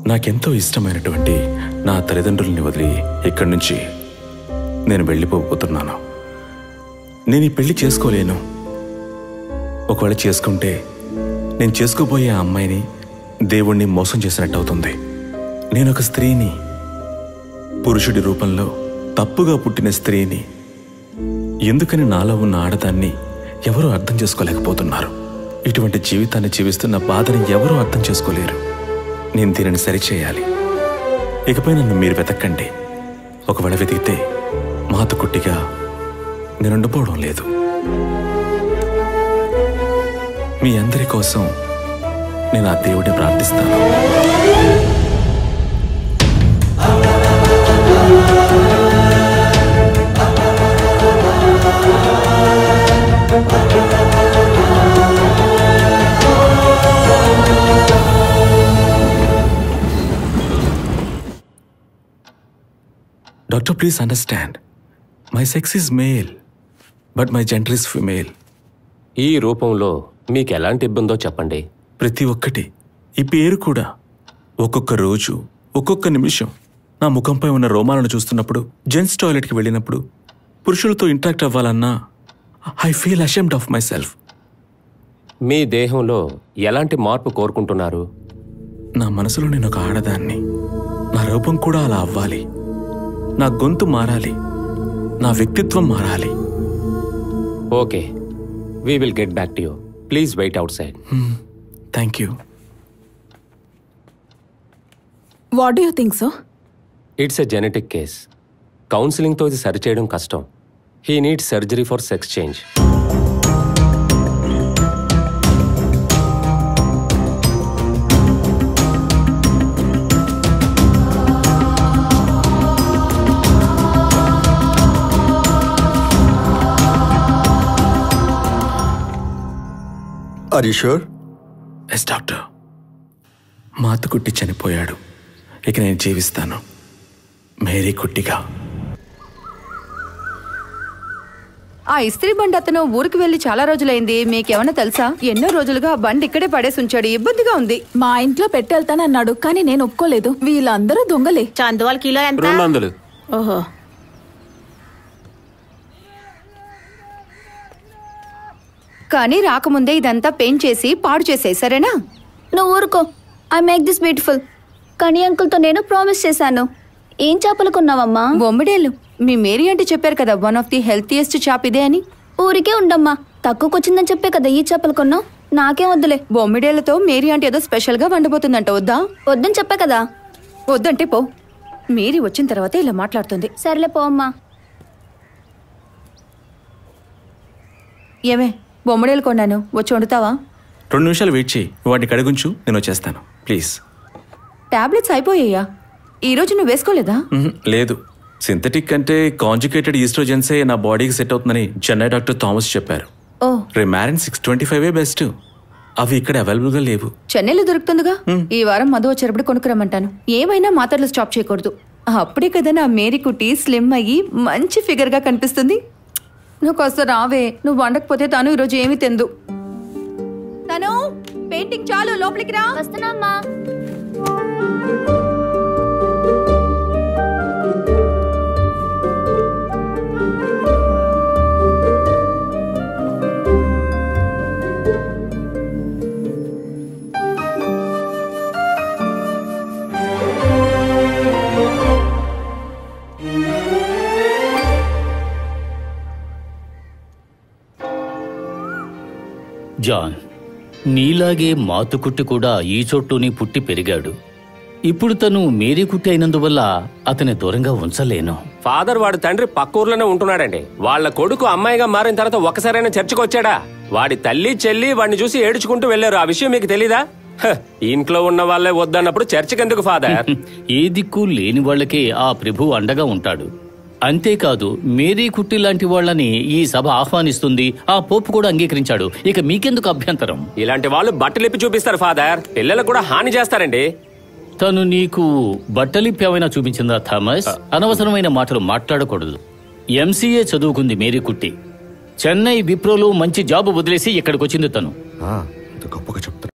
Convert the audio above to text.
నాకెంతో ఇష్టమైనటువంటి నా తల్లిదండ్రుల్ని వదిలి ఇక్కడి నుంచి నేను వెళ్ళిపోబోతున్నాను నేను ఈ పెళ్లి చేసుకోలేను ఒకవేళ చేసుకుంటే నేను చేసుకోబోయే ఆ అమ్మాయిని దేవుణ్ణి మోసం చేసినట్టు అవుతుంది నేను ఒక స్త్రీని పురుషుడి రూపంలో తప్పుగా పుట్టిన స్త్రీని ఎందుకని నాలో ఉన్న ఆడదాన్ని ఎవరూ అర్థం చేసుకోలేకపోతున్నారు ఇటువంటి జీవితాన్ని జీవిస్తున్న బాధని ఎవరూ అర్థం చేసుకోలేరు నేను దీనిని సరిచేయాలి ఇకపై నన్ను మీరు వెతక్కండి ఒకవేళ వెతికితే మాతకుట్టిగా నేను ఉండిపోవడం లేదు మీ అందరి కోసం నేను ఆ దేవుడిని ప్రార్థిస్తాను doctor please understand my sex is male but my gender is female ఈ రూపంలో మీకు ఎలాంటి ఇబ్బందో చెప్పండి ప్రతి ఒక్కటి ఈ పేరు కూడా ఒక్కొక్క రోజు ఒక్కొక్క నిమిషం నా ముఖంపై ఉన్న రోమాలను చూస్తున్నప్పుడు జెంట్స్ టాయిలెట్కి వెళ్ళినప్పుడు పురుషులతో ఇంటరాక్ట్ అవ్వాలన్నా I feel ashamed of myself మీ దేహంలో ఎలాంటి మార్పు కోరుకుంటున్నారు నా మనసులో నేను ఒక ఆడదాన్ని నా రూపం కూడా అలా అవ్వాలి నా గొంతు మారాలి నా వ్యక్తిత్వం మారాలి okay we will get back to you please wait outside thank you what do you think so it's a genetic case కౌన్సిలింగ్తో ఇది సరిచేయడం కష్టం he need surgery for sex change are you sure yes doctor మాత కుట్టి చనిపోయాడు ఇక నేను జీవిస్తాను మేరీ కుట్టిగా ఆ ఇస్త్రీ బండి అతను ఊరికి వెళ్లి చాలా రోజులైంది మీకేమన్నా తెలుసా ఎన్నో రోజులుగా ఆ బండి ఇక్కడే పడేసి ఉంచాడు ఇబ్బందిగా ఉంది మా ఇంట్లో పెట్టెళ్తానన్నాడు కానీ నేను ఒప్పుకోలేదు వీళ్ళందరూ దొంగలే చందువల కిలో ఎంత రెండు వందలు ఓహో కానీ రాకముందే ఇదంతా పెయింట్ చేసి పాడు చేసే సరేనా నువ్వు ఊరుకో ఐ మేక్ దిస్ బ్యూటిఫుల్ కనీ అంకుల్తో నేను ప్రామిస్ చేశాను ఏం చేపలు కొన్నావమ్మా బొమ్మిడేళ్ళు మీ మేరీ అంటే చెప్పారు కదా one of the healthiest chap ఇదే అని ఊరికే ఉండమ్మా తక్కువకొచ్చిందని చెప్పే కదా ఈ చేపలు కొన్నావు నాకేం వద్దులే బొమ్మిడేళ్లతో మేరీ అంటే ఏదో స్పెషల్ గా వండబోతుందంట వద్దా వద్దని చెప్పే కదా వద్దంటే పో మేరీ వచ్చిన తర్వాత ఇలా మాట్లాడుతుంది సర్లే పో అమ్మా ఏమే బొమ్మిడేలు కొన్నాను వచ్చి వండుతావా రెండు నిమిషాలు వెయిట్ చేయి వాటిని కడుగుంచు నేను వచ్చేస్తాను ప్లీజ్ టాబ్లెట్స్ అయిపోయాయా ఈ రోజు నువ్వు వేసుకోలేదా మ్మ్, లేదు సింథటిక్ అంటే కాంజుకేటెడ్ ఈస్ట్రోజెన్సే నా బాడీకి సెట్ అవుతుందని చెన్నై డాక్టర్ థామస్ చెప్పారు ఓ రిమారిన్ సిక్స్ ట్వంటీ ఫైవ్ బెస్ట్ అవి ఇక్కడ అవైలబుల్గా లేవు చెన్నైలో దొరుకుతుందిగా ఈ వారం మధు వచ్చేటప్పుడు కొనుక్కురమ్మంటాను ఏమైనా మాత్రలు స్టాప్ చేయకూడదు అప్పుడే కదా నా మేరీ కుట్టి స్లిమ్ అయ్యి మంచి ఫిగర్ గా కనిపిస్తుంది నువ్వు కాస్త రావే నువ్వు వండకపోతే తను ఈరోజు ఏమీ తెందు తను పెయింటింగ్ చాలు లోపలికి రా వస్తున్నామ్మా జాన్ నీలాగే మాతుకుట్టి కూడా ఈ చోట్టుని పుట్టి పెరిగాడు ఇప్పుడు తను మేరీ కుట్టి అయినందువల్ల అతని దూరంగా ఉంచలేను ఫాదర్ వాడి తండ్రి పక్క ఊర్లోనే ఉంటున్నాడండి వాళ్ళ కొడుకు అమ్మాయిగా మారిన తర్వాత ఒక్కసారైనా చర్చకు వచ్చాడా వాడి తల్లి చెల్లి వాడిని చూసి ఏడుచుకుంటూ వెళ్లారు ఆ విషయం మీకు తెలీదా హ, ఇంట్లో ఉన్న వాళ్ళే వద్దన్నప్పుడు చర్చకి ఎందుకు ఫాదర్ ఏ దిక్కు లేని వాళ్ళకే ఆ ప్రభు అండగా ఉంటాడు అంతేకాదు మేరీ కుట్టి లాంటి వాళ్ళని ఈ సభ ఆహ్వానిస్తుంది ఆ పోపు కూడా అంగీకరించాడు ఇక మీకెందుకు అభ్యంతరం ఇలాంటి వాళ్ళు బట్టలిప్పి చూపిస్తారు ఫాదర్ పిల్లలకు కూడా హాని చేస్తారండి తను నీకు బట్టలిప్పి ఏమైనా చూపించిందా థామస్ అనవసరమైన మాటలు మాట్లాడకూడదు ఎంసీఏ చదువుకుంది మేరీ కుట్టి చెన్నై విప్రోలో మంచి జాబ్ వదిలేసి ఇక్కడికి వచ్చింది తను ఇంత గొప్పగా చెప్తున్నా